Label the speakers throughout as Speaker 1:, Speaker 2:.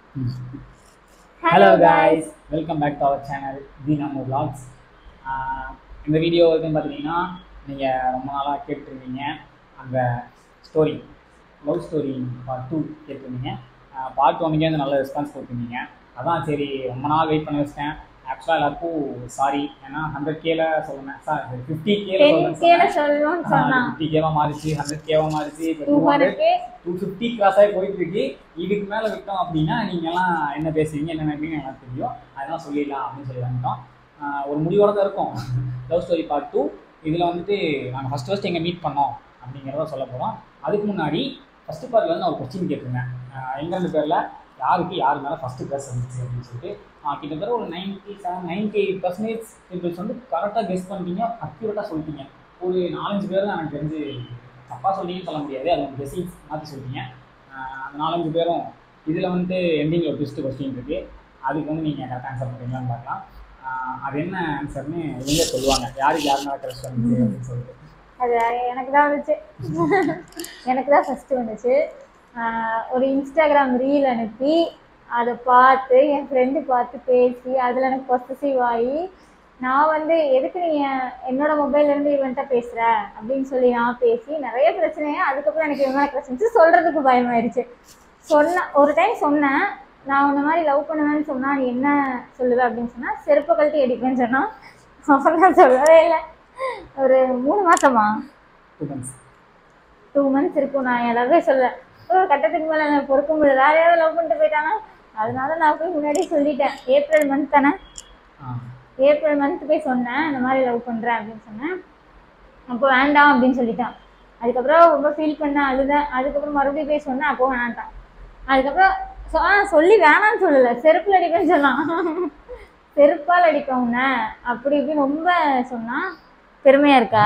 Speaker 1: Hello guys welcome back to our channel the நம்ம vlogs ஆஹ் இந்த video வந்து பார்த்தீங்கன்னா நீங்கள் ரொம்ப நாளாக கேட்டிருந்தீங்க அந்த story love story part two கேட்டிருந்தீங்க பார்ட் ஒன்னுக்கே வந்து நல்ல ரெஸ்பான்ஸ் கொடுத்துருந்தீங்க அதான் சரி ரொம்ப நாள் வெயிட் பண்ண வச்சிட்டேன் ஆக்சுவலாக எல்லாருக்கும் சாரி ஏன்னா ஹண்ட்ரட் கேல சொல்லுவேன் சார் ஃபிஃப்டி கேல
Speaker 2: டென் கேல சொல்லணும்னு சொன்னான்
Speaker 1: ஃபிஃப்டி கேவா மாறிச்சு ஹண்ட்ரட் கேவா மாறிச்சு இப்போ
Speaker 2: two
Speaker 1: two hundred
Speaker 2: hundred K
Speaker 1: two fifty cross ஆகி போயிட்டு இருக்கு இதுக்கு மேலே விட்டோம் அப்படின்னா நீங்கள்லாம் என்ன பேசுவீங்க என்ன நினைப்பீங்க எனக்கு தெரியும் அதெல்லாம் சொல்லிடலாம் அப்படின்னு சொல்லி வந்துட்டோம் ஆஹ் ஒரு முடிவோட தான் இருக்கும் லவ் ஸ்டோரி பார்ட் டூ இதில் வந்துட்டு நாங்கள் ஃபஸ்ட் ஃபஸ்ட் எங்கே மீட் பண்ணோம் அப்படிங்கிறத சொல்ல போகிறோம் அதுக்கு முன்னாடி ஃபஸ்ட்டு பார்ட்டில் வந்து நான் ஒரு கொஸ்டின் கேட்டிருந்தேன் ஆஹ் எங்க ரெண்டு பேரில் யாருக்கு யார் மேலே ஃபஸ்ட்டு கிளாஸ் வந்துச்சு அப்படின்னு சொல்லிட்டு ஆஹ் கிட்டத்தட்ட ஒரு ninety seven ninety eight percentage peoples வந்து கரெக்டாக கெஸ் பண்ணிட்டீங்க அக்யூரேட்டாக சொல்லிட்டீங்க ஒரு நாலஞ்சு பேர் தான் எனக்கு தெரிஞ்சு தப்பாக சொன்னீங்கன்னு சொல்ல முடியாது அது உங்கள் கெஸிங்ஸ் மாற்றி சொல்லிட்டீங்க ஆஹ் அந்த நாலஞ்சு பேரும் இதில் வந்து எண்டிங்கில் ஒரு ட்விஸ்ட் கொஸ்டின் இருக்குது அதுக்கு வந்து நீங்கள் கரெக்டாக ஆன்சர் பண்ணுறீங்களான்னு பார்க்கலாம் ஆஹ் அது என்ன ஆன்சர்னு இவங்க சொல்லுவாங்க யாருக்கு யார் மேலே கிரஷ் வந்துச்சு அப்படின்னு சொல்லிட்டு
Speaker 2: அது எனக்கு தான் வந்துச்சு எனக்கு தான் ஃபஸ்ட்டு வந்துச்சு ஆஹ் ஒரு இன்ஸ்டாகிராம் ரீல் அனுப்பி அதை பார்த்து என் ஃப்ரெண்டு பார்த்து பேசி அதில் எனக்கு பொசசிவ் ஆகி நான் வந்து எதுக்கு நீ என்- என்னோட மொபைல்லேருந்து இவன்ட்ட பேசுகிற அப்படின்னு சொல்லி நான் பேசி நிறைய பிரச்சனையை அதுக்கப்புறம் எனக்கு இவன் மேலே பிரச்சனை சொல்கிறதுக்கு பயமாயிருச்சு சொன்ன ஒரு டைம் சொன்னேன் நான் உன்ன மாதிரி லவ் பண்ணுவேன்னு சொன்னா நீ என்ன சொல்லுவ அப்படின்னு சொன்னா செருப்பை கழட்டி அடிப்பேன்னு சொன்னான் அப்புறம் நான் சொல்லவே இல்லை ஒரு மூணு மாசமா
Speaker 1: டூ மந்த்ஸ்
Speaker 2: டூ மந்த்ஸ் இருக்கும் நான் என் லவ்வே சொல்ல ஒரு கட்டத்துக்கு மேலே எனக்கு பொறுக்க முடியல வேற யாராவது லவ் பண்ணிட்டு போயிட்டானா அதனால நான் போய் முன்னாடியே சொல்லிட்டேன் ஏப்ரல் மந்த் தானே
Speaker 1: ஆ
Speaker 2: ஏப்ரல் மந்த் போய் சொன்னேன் இந்த மாதிரி லவ் பண்ணுறேன் அப்படின்னு சொன்னேன் அப்போ வேண்டாம் அப்படின்னு சொல்லிட்டான் அதுக்கப்புறம் ரொம்ப ஃபீல் பண்ணேன் அழுதேன் அதுக்கப்புறம் மறுபடியும் போய் சொன்னேன் அப்போ வேணான்ட்டான் அதுக்கப்புறம் சொ- ஆ சொல்லி வேணாம்னு சொல்லலை செருப்பில் அடிப்பேன்னு சொன்னான் செருப்பால் அடிப்பேன் உன்னை அப்படி இப்படின்னு ரொம்ப சொன்னான் பெருமையாக இருக்கா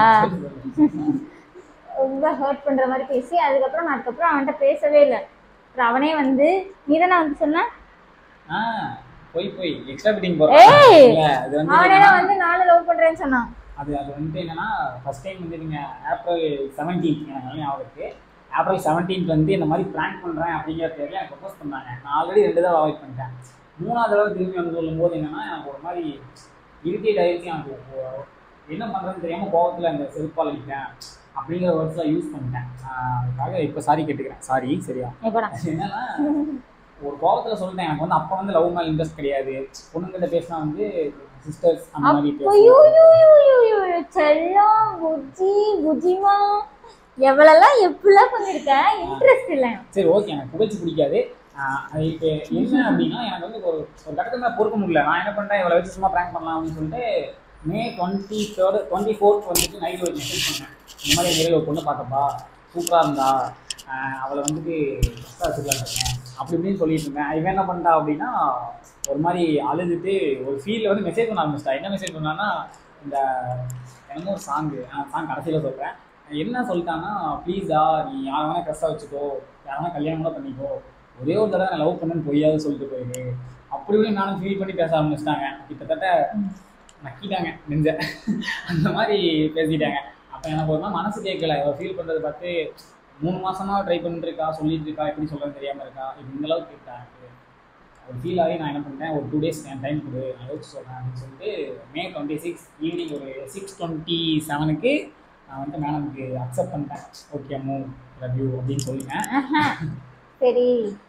Speaker 2: ரொம்ப ஹர்ட் பண்ணுற மாதிரி பேசி அதுக்கப்புறம் நான் அதுக்கப்புறம் அவன்கிட்ட பேசவே இல்லை அப்புறம் அவனே வந்து நீ தானே வந்து சொன்ன
Speaker 1: ஆ போய் போய் எக்ஸ்ட்ரா ஃபிட்டிங்
Speaker 2: ஏய்!
Speaker 1: போகிறோம் இல்லை அது வந்து
Speaker 2: அவனே
Speaker 1: என்னன்னா-
Speaker 2: தான் வந்து நானும் லவ் பண்ணுறேன்னு சொன்னான்
Speaker 1: அது அது வந்து என்னன்னா ஃபர்ஸ்ட் டைம் வந்து நீங்கள் ஏப்ரல் செவன்டீன் எனக்கு நல்லா ஞாபகம் இருக்கு ஏப்ரல் செவன்டீன்த் வந்து இந்த மாதிரி ப்ராங்க் பண்ணுறேன் அப்படிங்கிற பேரில் எனக்கு ப்ரப்போஸ் பண்ணாங்க நான் ஆல்ரெடி ரெண்டு தடவை அவாய்ட் பண்ணிட்டேன் மூணாவது தடவை திரும்பி வந்து சொல்லும்போது என்னன்னா எனக்கு ஒரு மாதிரி இரிட்டேட் ஆகிடுச்சு எனக்கு ஒ- என்ன பண்ணுறதுன்னு தெரியாமல் கோவத்தில் அந்த செருப்பால் அடிப்பேன் அப்படிங்கிற வேர்ட்ஸ்லாம் யூஸ் பண்ணிட்டேன் ஆஹ் அதுக்காக இப்போ சாரி கேட்டுக்கிறேன் சாரி சரியா
Speaker 2: எப்படா
Speaker 1: என்னன்னா ஒரு கோவத்தில் சொல்லிட்டேன் எனக்கு வந்து அப்போ வந்து லவ் மேலே இன்ட்ரெஸ்ட் கிடையாது பொண்ணுங்கிட்ட பேசினா வந்து சிஸ்டர்ஸ் அந்த மாதிரி
Speaker 2: ஐயோ
Speaker 1: பேசுவோம்
Speaker 2: செல்லம் புஜி புஜிமா எவ்வளெல்லாம் எப்படிலாம் பண்ணிருக்க இன்ட்ரெஸ்ட் இல்லை
Speaker 1: சரி ஓகே எனக்கு புகழ்ச்சி பிடிக்காது ஆஹ் அது இப்போ என்ன அப்படின்னா எனக்கு வந்து ஒரு ஒரு கட்டத்தில் நான் பொறுக்க முடியல நான் என்ன பண்ணிட்டேன் இவளை வச்சு சும்மா ப்ராங்க் பண்ணலாம் அப்படின்னு சொல்லிட்டு May twenty third twenty fourth வந்துட்டு நைட் ஒரு மெசேஜ் பண்ணேன் இந்த மாதிரி நேரில் ஒரு பொண்ணு பார்த்தப்பா சூப்பராக இருந்தா ஆஹ் அவளை வந்துட்டு எக்ஸ்ட்ரா வச்சுக்கலான்னு இருக்கேன் அப்படி இப்படின்னு சொல்லிட்டு இருந்தேன் இவன் என்ன பண்ணிட்டா அப்படின்னா ஒரு மாதிரி அழுதுட்டு ஒரு ஃபீலில் வந்து மெசேஜ் பண்ண ஆரம்பிச்சிட்டா என்ன மெசேஜ் பண்ணான்னா இந்த என்னமோ ஒரு சாங்கு சாங் கடைசியில் சொல்கிறேன் என்ன சொல்லிட்டான்னா ப்ளீஸா நீ யாரை வேணா கஷ்டம் வச்சுக்கோ யாரை வேணா கல்யாணம் கூட பண்ணிக்கோ ஒரே ஒரு தடவை நான் லவ் பண்ணுன்னு பொய்யாவது சொல்லிட்டு போயிரு அப்படி இப்படி நானும் ஃபீல் பண்ணி பேச ஆரம்பிச்சிட்டாங்க கிட்டத்தட்ட நக்கிட்டாங்க நெஞ்ச அந்த மாதிரி பேசிட்டாங்க அப்போ எனக்கு ஒரு நாள் மனசு கேட்கல இவ ஃபீல் பண்ணுறதை பார்த்து மூணு மாசமா ட்ரை பண்ணிட்டு இருக்கா சொல்லிட்டு இருக்கா எப்படி சொல்கிறது தெரியாமல் இருக்கா இப்படி இந்த அளவுக்கு கேட்டா எனக்கு ஒரு ஃபீல் ஆகி நான் என்ன பண்ணிட்டேன் ஒரு டூ டேஸ் என் டைம் கொடு நான் யோசிச்சு சொல்கிறேன் அப்படின்னு சொல்லிட்டு மே டுவெண்ட்டி சிக்ஸ் ஈவினிங் ஒரு சிக்ஸ் டுவெண்ட்டி செவனுக்கு நான் வந்து மேடம்க்கு அக்செப்ட் பண்ணிட்டேன் ஓகே மூ லவ் யூ அப்படின்னு சொல்லிட்டேன்
Speaker 2: ஆஹா. சரி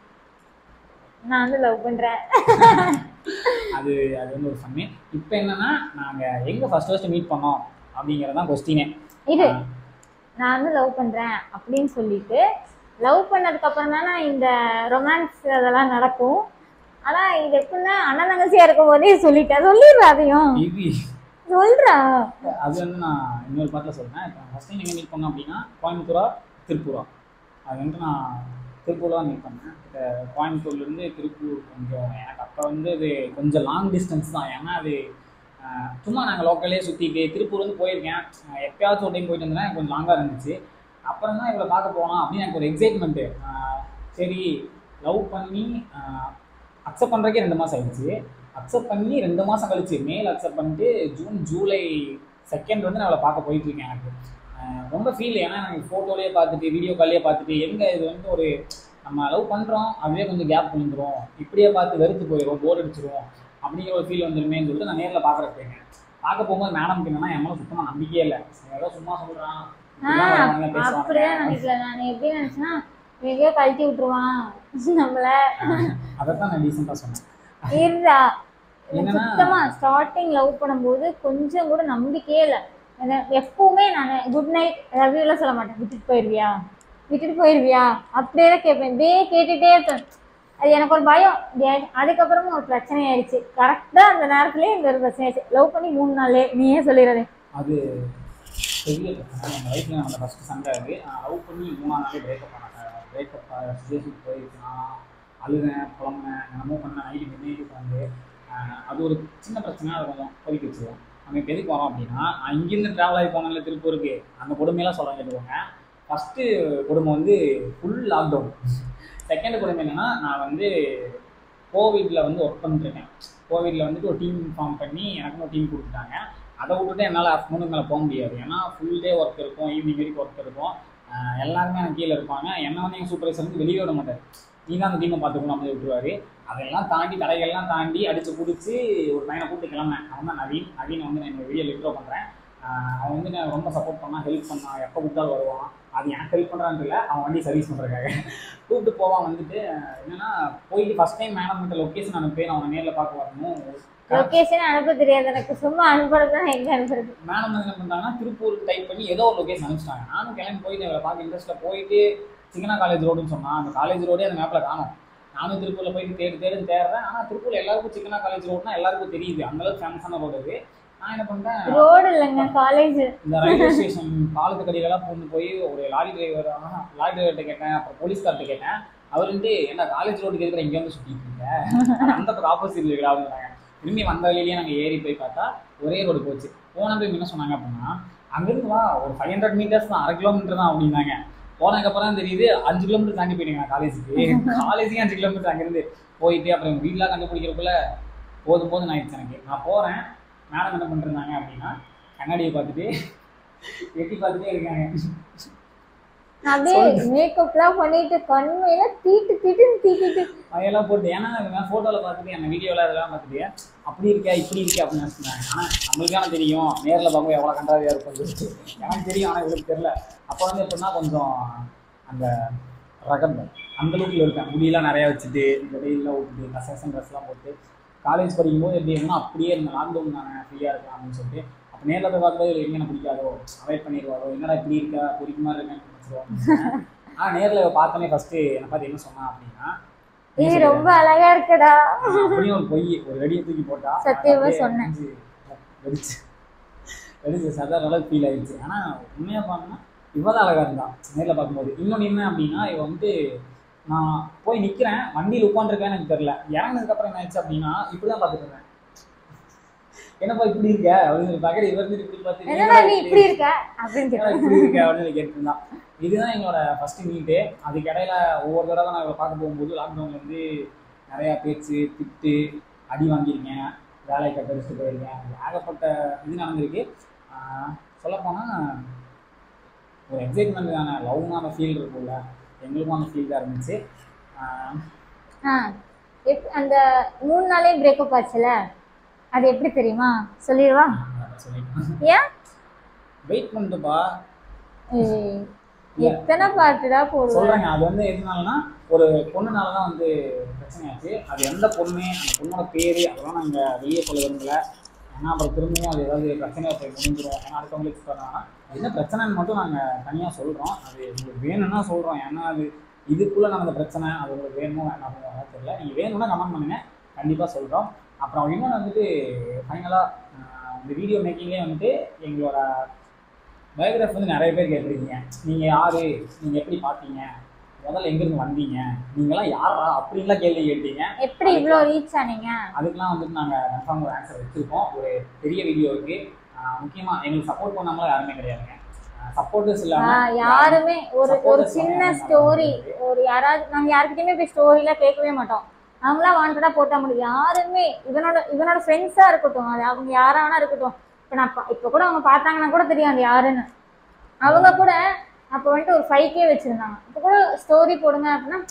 Speaker 2: நான் வந்து லவ் பண்றேன்
Speaker 1: அது அது வந்து ஒரு ஃபன்னு இப்போ என்னன்னா நாங்கள் எங்கே ஃபர்ஸ்ட் ஃபர்ஸ்ட் மீட் பண்ணோம் அப்படிங்கிறது தான் கொஸ்டினே
Speaker 2: இது நான் வந்து லவ் பண்றேன் அப்படின்னு சொல்லிட்டு லவ் பண்ணதுக்கு அப்புறம் தானே இந்த ரொமான்ஸ் அதெல்லாம் நடக்கும் ஆனா இது எப்படின்னா அண்ணன் தங்கச்சியா இருக்கும் போதே சொல்லிட்டேன் சொல்லிடுறா அதையும்
Speaker 1: இது
Speaker 2: சொல்றா
Speaker 1: அது வந்து நான் இன்னொரு பாட்டில் சொல்கிறேன் இப்போ ஃபஸ்ட் டைம் எங்கே மீட் பண்ணோம் அப்படின்னா கோயம்புத்தூரா திருப்பூரா அது வந்து நான் திருப்பூரில் தான் மீட் பண்ணேன் இப்போ கோயம்புத்தூர்லேருந்து திருப்பூர் கொஞ்சம் எனக்கு அப்போ வந்து அது கொஞ்சம் லாங் டிஸ்டன்ஸ் தான் ஏன்னா அது ஆஹ், சும்மா நாங்கள் லோக்கல்லே சுற்றிட்டு திருப்பூர் வந்து போயிருக்கேன் ஆஹ், எப்பயாச்சும் ஒரு டைம் போயிட்டு வந்தேன்னா எனக்கு கொஞ்சம் லாங்காக இருந்துச்சு அப்புறம் தான் இவ்வளோ பார்க்க போகலாம் அப்படின்னு எனக்கு ஒரு எக்ஸைட்மெண்ட்டு சரி லவ் பண்ணி அக்செப்ட் பண்ணுறதுக்கே ரெண்டு மாதம் ஆயிடுச்சு அக்செப்ட் பண்ணி ரெண்டு மாதம் கழிச்சு மேல் அக்செப்ட் பண்ணிட்டு ஜூன் ஜூலை செகண்ட் வந்து நான் அவளை பார்க்க போயிட்டு இருக்கேன் எனக்கு ஆஹ் ரொம்ப ஃபீல் ஏன்னா எனக்கு ஃபோட்டோலேயே பார்த்துட்டு வீடியோ கால்லேயே பார்த்துட்டு எங்கே இது வந்து ஒரு நம்ம லவ் பண்ணுறோம் அதுவே கொஞ்சம் கேப் விழுந்துரும் இப்படியே பார்த்து வெறுத்து போயிடும் போர் அடிச்சிரும் அப்படிங்கிற ஒரு ஃபீல் வந்துருமேன்னு சொல்லிட்டு நான் நேரில் பார்க்குறேன் போயிருக்கேன் பார்க்க போகும்போது மேடம்க்கு என்னன்னா என் மேலே சுத்தமாக நம்பிக்கையே இல்லை ஏதோ சும்மா சொல்கிறான்
Speaker 2: ஆஹ் அப்படிதான் நினைக்கல நான் எப்படி நினைச்சேன்னா எங்கேயோ கழட்டி விட்டுருவான் நம்மள
Speaker 1: அதைத்தான் நான் ரீசெண்டாக சொன்னேன்
Speaker 2: இருடா எனக்கு
Speaker 1: என்னன்னா-
Speaker 2: சுத்தமா ஸ்டார்டிங் லவ் பண்ணும்போது கொஞ்சம் கூட நம்பிக்கையே இல்லை எனக்கு எப்பவுமே நான் குட் நைட் ரவியூலாம் சொல்ல மாட்டேன் விட்டுட்டு போயிருவியா விட்டுட்டு போயிருவியா அப்படியே தான் கேட்பேன் இப்படியே கேட்டுட்டே இருப்பேன் அது எனக்கு ஒரு பயம் டே- அதுக்கப்புறமும் ஒரு பிரச்சனை ஆயிடுச்சு கரெக்டாக அந்த நேரத்துலயே இந்த ஒரு பிரச்சனை ஆயிடுச்சு லவ் பண்ணி மூணு நாளே நீயே சொல்லிடுறேன்
Speaker 1: அது பெரிய பிரச்சனை எங்கள் லைஃப்பில் நடந்த ஃபஸ்ட்டு சண்டை அது நான் லவ் பண்ணி மூணாம் நாளே பிரேக்கப் பண்ணாங்க பிரேக்கப் சுச்சுவேஷன் போயிடுச்சு நான் அழுதேன் புலம்புனேன் என்னமோ பண்ணேன் நைட்டு மிட் நைட்டு உட்காந்து அது ஒரு சின்ன பிரச்சனையாக அதை கொஞ்சம் கொதிக்க வச்சுருவோம் நம்ம இப்போ எதுக்கு வரோம் அப்படின்னா நான் இங்கேருந்து ட்ராவல் ஆகி போனால திருப்பூருக்கு அந்த கொடுமையெல்லாம் சொல்ல கேட்டுக்கோங்க ஃபஸ்ட்டு கொடுமை வந்து ஃபுல் லாக்டவுன் செகண்ட் கொடுமை என்னென்னா நான் வந்து கோவிட்டில் வந்து ஒர்க் பண்ணிட்டுருக்கேன் கோவிட்டில் வந்துட்டு ஒரு டீம் ஃபார்ம் பண்ணி எனக்குன்னு ஒரு டீம் கொடுத்துட்டாங்க அதை விட்டுட்டு என்னால் ஆஃப்டர்நூனுக்கு மேலே போக முடியாது ஏன்னா ஃபுல் டே ஒர்க் இருக்கும் ஈவினிங் வரைக்கும் ஒர்க் இருக்கும் ஆஹ் எல்லாருமே எனக்கு கீழே இருப்பாங்க என்ன வந்து எங்கள் சூப்பர்வைசர் வந்து வெளியே விட மாட்டார் நீ தான் அந்த டீமை பார்த்துக்கணும் அப்படி விட்டுருவாரு அதெல்லாம் தாண்டி தடைகள்லாம் தாண்டி அடிச்சு பிடிச்சி ஒரு பையனை கூப்பிட்டு கிளம்பேன் அவன் தான் நவீன் நவீனை வந்து நான் என்னோட வீடியோ லிட்ரோ பண்ணுறேன் அவன் வந்து நான் ரொம்ப சப்போர்ட் பண்ணான் ஹெல்ப் பண்ணான் எப்போ கூப்பிட்டாலும் வருவான் அது எனக்கு ஹெல்ப் பண்ணுறான்னு இல்லை அவன் வண்டி சர்வீஸ் பண்ணுறதுக்காக கூப்பிட்டு போவான் வந்துட்டு ஆஹ் என்னன்னா போயிட்டு ஃபஸ்ட் டைம் மேடம் கிட்ட லொக்கேஷன் அனுப்பி நான் அவனை நேரில் பார்க்க வரணும்
Speaker 2: லொக்கேஷன் அனுப்ப தெரியாது எனக்கு சும்மா அனுப்புறது தான் எங்க அனுப்புறது
Speaker 1: மேடம் வந்து என்ன பண்ணாங்கன்னா திருப்பூர் டைப் பண்ணி ஏதோ ஒரு லொகேஷன் அனுப்பிச்சிட்டாங்க நானும் கிளம்பி போயிட்டு அவரை பார்க்க இன்ட்ரெஸ்ட்டில் போயிட்டு சிங்கனா காலேஜ் ரோடுன்னு சொன்னான் அந்த காலேஜ் ரோடே அந்த மேப்பில் காணும் நானும் திருப்பூரில் போயிட்டு தேடி தேடி தேடுறேன் ஆனால் திருப்பூர் எல்லாருக்கும் சிக்கனா காலேஜ் ரோடுனா எல்லாருக்கும் தெரியுது அந்தளவுக்கு ஃபேமஸான ரோடு அது நான் என்ன பண்ணுறேன்
Speaker 2: ரோடு இல்லைங்க காலேஜ்
Speaker 1: இந்த ரயில்வே ஸ்டேஷன் பாலத்து கடிகளெல்லாம் பூந்து போய் ஒரு லாரி டிரைவர் லாரி டிரைவர்கிட்ட கேட்டேன் அப்புறம் போலீஸ்கார்ட்ட கேட்டேன் அவர் வந்து என்ன காலேஜ் ரோடுக்கு எதுக்கு இங்கே வந்து சுற்றிட்டு இருக்க அந்த பக்கம் ஆப்போசிட் இருக்குடா அப்படின்னாங்க திரும்பி வந்த வழியிலேயே நாங்கள் ஏறி போய் பார்த்தா ஒரே ரோடு போச்சு போன போய் என்ன சொன்னாங்க அப்படின்னா அங்கேருந்து வா ஒரு ஃபைவ் ஹண்ட்ரட் மீட்டர்ஸ் தான் அரை கிலோமீட்டர் தான் அப்படின்னாங்க போனதுக்கப்புறம் தான் தெரியுது அஞ்சு கிலோமீட்டர் தாண்டி போயிட்டீங்க காலேஜுக்கு காலேஜுக்கு அஞ்சு கிலோமீட்டர் அங்கேருந்து போயிட்டு அப்புறம் எங்கள் வீட்டில் கண்டுபிடிக்கிறதுக்குள்ள போதும் போதும் ஆயிடுச்சு எனக்கு நான் போகிறேன் மேடம் என்ன பண்ணிருந்தாங்க அப்படின்னா கண்ணாடியை பார்த்துட்டு எட்டி பார்த்துட்டே இருக்காங்க
Speaker 2: அப்படியே மேக்கப்லாம் பண்ணிட்டு கண்மையில தீட்டு தீட்டுன்னு தீட்டிட்டு
Speaker 1: அதையெல்லாம் போட்டு ஏன்னா நான் ஃபோட்டோவில் பார்த்துட்டு என்ன வீடியோவில் அதெல்லாம் பார்த்துட்டு அப்படி இருக்கா இப்படி இருக்கா அப்படின்னு நினச்சிருந்தாங்க ஆனால் நம்மளுக்கான தெரியும் நேரில் பார்க்கும்போது எவ்வளோ கண்டாதியாக இருக்கும் சொல்லிட்டு எனக்கு தெரியும் ஆனால் இவருக்கு தெரில அப்போ வந்து எப்படின்னா கொஞ்சம் அந்த ரகம் அந்த லுக்கில் இருக்கேன் முடியெல்லாம் நிறையா வச்சுட்டு இந்த வெயிலெலாம் விட்டுட்டு கசகசன் ட்ரெஸ்லாம் போட்டு காலேஜ் படிக்கும்போது எப்படி இருந்தால் அப்படியே இருந்தேன் லாக்டவுன் தானே ஃப்ரீயாக இருக்கலாம் அப்படின்னு சொல்லிட்டு அப்போ நேரில் போய் பார்க்கும்போது இவருக்கு என்ன பிடிக்காதோ அவாய்ட் பண்ணிடுவாரோ என்னடா இப்படி இருக்கா பிடிக்க மாதிரி இருக்கேன்னு நினச்சிருவாங்க ஆனால் நேரில் பார்த்தோன்னே ஃபஸ்ட்டு என்னை பார்த்து என்ன சொன்னா அப்படின்னா நீ
Speaker 2: இது
Speaker 1: சொல்லுங்க.
Speaker 2: ரொம்ப அழகா இருக்குடா
Speaker 1: அப்படியும் ஒரு பொய் ஒரு வெடியை தூக்கி போட்டா
Speaker 2: சத்தியமா
Speaker 1: அப்படியே
Speaker 2: சொன்னேன்.
Speaker 1: வெடிச்சு, வெடிச்சு வெடிச்சு சாதாரண அளவுக்கு ஃபீல் ஆயிடுச்சு ஆனா உண்மையா பார்த்தோம்னா இவதான் அழகா இருந்தா நேர்ல பார்க்கும்போது இன்னொன்று என்ன அப்படின்னா இவ வந்து நான் போய் நிக்கிறேன் வண்டியில் உட்காந்துருக்கேன்னு எனக்கு தெரியல இறங்கினதுக்கு அப்புறம் என்ன ஆயிடுச்சு அப்படின்னா இப்படிதான் பார்த்துட்டு இருந்தேன் என்னப்பா இப்படி இருக்க அப்படின்னு பார்க்குற இவர் வந்து இப்படி பார்த்து
Speaker 2: என்னடா நீ இப்படி இருக்க அப்படின்னு
Speaker 1: என்னடா
Speaker 2: கேட்டேன்
Speaker 1: இப்படி இருக்க அப்படின்னு கேட்டிருந்தான் இதுதான் எங்களோட ஃபர்ஸ்ட் மீட்டு அதுக்கு இடையில ஒவ்வொரு தடவை நான் இவரை பார்க்க போகும்போது லாக்டவுன்ல இருந்து நிறையா பேச்சு திட்டு அடி வாங்கியிருக்கேன் வேலை கட்டடிச்சுட்டு போயிருக்கேன் ஏகப்பட்ட இது நடந்திருக்கு சொல்லப்போனால் ஒரு எக்ஸைட்மெண்ட்டான லவ்னான ஃபீல் இருக்கும்ல எங்களுக்கும் அந்த ஃபீல் தான் இருந்துச்சு ஆஹ்
Speaker 2: ஆ எப் அந்த மூணு நாளே பிரேக்கப் ஆச்சுல அது எப்படி தெரியுமா சொல்லிடுவா
Speaker 1: சொல்லிட்டேன்
Speaker 2: ஏன்
Speaker 1: வெயிட் பண்ணிட்டுப்பா
Speaker 2: ஏய், எத்தனை பாட்டுடா போடுவேன்
Speaker 1: சொல்றேங்க அது வந்து எதுனாலனா ஒரு பொண்ணுனால தான் வந்து பிரச்சனையாச்சு அது எந்த பொண்ணு அந்த பொண்ணோட பேரு அதெல்லாம் நாங்கள் வெளியே சொல்ல விரும்பல ஏன்னா அப்புறம் திரும்பியும் அது ஏதாவது பிரச்சனையாக போய் முடிஞ்சிடும் ஏன்னா அடுத்தவங்களுக்கு பண்ணாங்கன்னா என்ன பிரச்சனைன்னு மட்டும் நாங்கள் தனியாக சொல்கிறோம் அது உங்களுக்கு வேணும்னா சொல்கிறோம் ஏன்னா அது இதுக்குள்ளே நடந்த பிரச்சனை அது உங்களுக்கு வேணுமோ வேணாமோ அதெல்லாம் தெரியல நீங்கள் வேணும்னா கமெண்ட் பண்ணுங்க கண்டிப்பாக சொல்கிறோம் அப்புறம் இன்னொன்று வந்துட்டு ஃபைனலாக இந்த வீடியோ மேக்கிங்லேயே வந்துட்டு எங்களோட பயோகிராஃபி வந்து நிறைய பேர் கேட்டிருக்கீங்க நீங்கள் யார் நீங்கள் எப்படி பார்த்தீங்க முதல்ல எங்கேருந்து வந்தீங்க நீங்களாம் யாரா அப்படின்லாம் கேள்வி கேட்டீங்க
Speaker 2: எப்படி இவ்வளோ ரீச் ஆனீங்க
Speaker 1: அதுக்கெலாம் வந்துட்டு நாங்கள் கன்ஃபார்ம் ஒரு ஆன்சர் வச்சுருக்கோம் ஒரு பெரிய வீடியோ இருக்குது முக்கியமாக எங்களுக்கு சப்போர்ட் பண்ணாமலாம் யாருமே கிடையாதுங்க சப்போர்ட்டர்ஸ்
Speaker 2: ஆ,
Speaker 1: இல்லாமல்
Speaker 2: யாருமே ஒரு ஒரு
Speaker 1: Supporters
Speaker 2: சின்ன
Speaker 1: யாரும்
Speaker 2: ஸ்டோரி
Speaker 1: கிடையாது.
Speaker 2: ஒரு யாராவது நாங்க யாருக்கிட்டயுமே போய் ஸ்டோரிலாம் கேட்கவே மாட்டோம் அவங்களாம் வாண்டடா போட்டா முடியும் யாருமே இவனோட இவனோட ஃப்ரெண்ட்ஸா இருக்கட்டும் அது அவங்க யாரா வேணா இருக்கட்டும் இப்போ நான் பா- இப்போ கூட அவங்க பார்த்தாங்கன்னா கூட தெரியும் அது யாருன்னு அவங்க கூட அப்போ வந்துட்டு ஒரு ஃபைவ் கே வச்சிருந்தாங்க இப்போ கூட ஸ்டோரி போடுங்க அப்படின்னா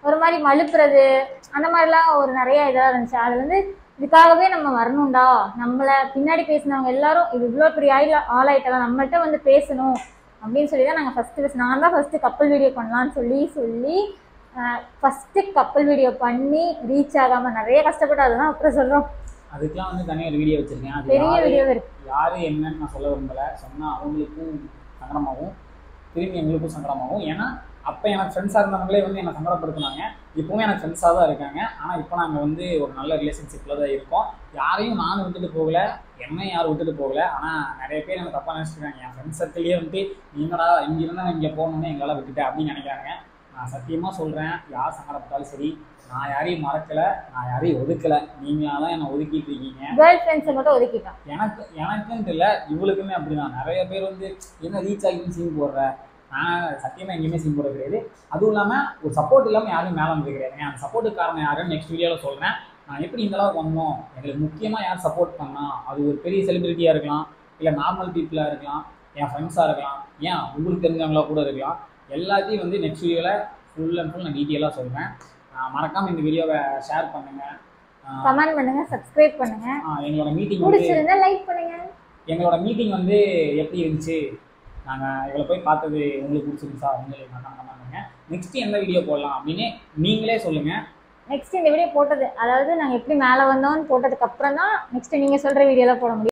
Speaker 2: ஒரு மாதிரி மழுப்புறது அந்த மாதிரிலாம் ஒரு நிறைய இதெல்லாம் இருந்துச்சு அது வந்து இதுக்காகவே நம்ம வரணும்டா நம்மளை பின்னாடி பேசினவங்க எல்லாரும் இது இவ்வளோ பெரிய ஆயில ஆளாயிட்டலாம் நம்மள்ட்ட வந்து பேசணும் அப்படின்னு சொல்லி தான் நாங்கள் ஃபஸ்ட்டு ஃபஸ்ட் நான் தான் ஃபஸ்ட்டு கப்பல் வீடியோ பண்ணலான்னு சொல்லி சொல்லி ஃபஸ்ட்டு கப்பல் வீடியோ பண்ணி ரீச் ஆகாமல் நிறைய கஷ்டப்பட்டு அதுதான் அப்புறம் சொல்கிறோம்
Speaker 1: அதுக்கெல்லாம் வந்து தனியாக ஒரு வீடியோ வச்சிருக்கேன் அது
Speaker 2: பெரிய
Speaker 1: யாரு
Speaker 2: வீடியோ இருக்கு
Speaker 1: யாரு என்னன்னு நான் சொல்ல விரும்பல சொன்னா அவங்களுக்கும் சங்கடமாகும் திரும்பி எங்களுக்கும் சங்கடமாகும் ஏன்னா அப்போ எனக்கு ஃப்ரெண்ட்ஸாக இருந்தவங்களே வந்து என்னை சங்கடப்படுத்தினாங்க இப்போவும் எனக்கு ஃப்ரெண்ட்ஸாக தான் இருக்காங்க ஆனால் இப்போ நாங்கள் வந்து ஒரு நல்ல ரிலேஷன்ஷிப்பில் தான் இருக்கோம் யாரையும் நான் விட்டுட்டு போகல என்னை யாரும் விட்டுட்டு போகல ஆனால் நிறைய பேர் எனக்கு தப்பாக நினச்சிருக்காங்க என் ஃப்ரெண்ட்ஸ் சர்க்கிள்லேயே வந்துட்டு நீங்கடா இங்கே இருந்தால் இங்கே போகணுன்னு எங்களால் விட்டுட்டேன் அப்படின்னு நினைக்கிறாங்க நான் சத்தியமாக சொல்கிறேன் யார் சங்கடப்பட்டாலும் சரி நான் யாரையும் மறக்கலை நான் யாரையும் ஒதுக்கலை நீங்களாக தான் என்னை ஒதுக்கிட்டு இருக்கீங்க
Speaker 2: கேர்ள் ஃப்ரெண்ட்ஸை மட்டும் ஒதுக்கிட்டோம்
Speaker 1: எனக்கு எனக்குன்ட்டு இல்லை இவளுக்குமே அப்படிதான் நிறைய பேர் வந்து என்ன ரீச் ஆகின்னு சீன் போடுற நான் சத்தியமாக எங்கேயுமே சீன் போட கிடையாது அதுவும் இல்லாமல் ஒரு சப்போர்ட் இல்லாமல் யாரும் மேலே வந்து கிடையாது அந்த சப்போர்ட்டுக்கு காரணம் யாருன்னு நெக்ஸ்ட் வீடியோவில் சொல்கிறேன் நான் எப்படி இந்த அளவுக்கு வந்தோம் எங்களுக்கு முக்கியமாக யார் சப்போர்ட் பண்ணா அது ஒரு பெரிய செலிபிரிட்டியாக இருக்கலாம் இல்லை நார்மல் பீப்புளாக இருக்கலாம் என் ஃப்ரெண்ட்ஸாக இருக்கலாம் ஏன் உங்களுக்கு தெரிஞ்சவங்களா கூட இருக்கலாம் எல்லாத்தையும் வந்து நெக்ஸ்ட் வீடியோவில் ஃபுல் அண்ட் ஃபுல் நான் டீட்டெயிலாக சொல்கிறேன் மறக்காமல் இந்த வீடியோவை ஷேர் பண்ணுங்கள்
Speaker 2: கமெண்ட் பண்ணுங்க சப்ஸ்கிரைப் பண்ணுங்க
Speaker 1: எங்களோட மீட்டிங் வந்து
Speaker 2: பிடிச்சிருந்தா லைக் பண்ணுங்க
Speaker 1: எங்களோட மீட்டிங் வந்து எப்படி இருந்துச்சு நாங்கள் இவளை போய் பார்த்தது உங்களுக்கு பிடிச்சிருந்துச்சா உங்களுக்கு நான் பண்ணுங்க நெக்ஸ்ட் எந்த வீடியோ போடலாம் அப்படின்னு நீங்களே சொல்லுங்கள்
Speaker 2: நெக்ஸ்ட் இந்த வீடியோ போட்டது அதாவது நாங்கள் எப்படி மேலே வந்தோம்னு போட்டதுக்கு அப்புறம் தான் நெக்ஸ்ட் நீங்கள் சொல்கிற வீடியோலாம் போட முடியும்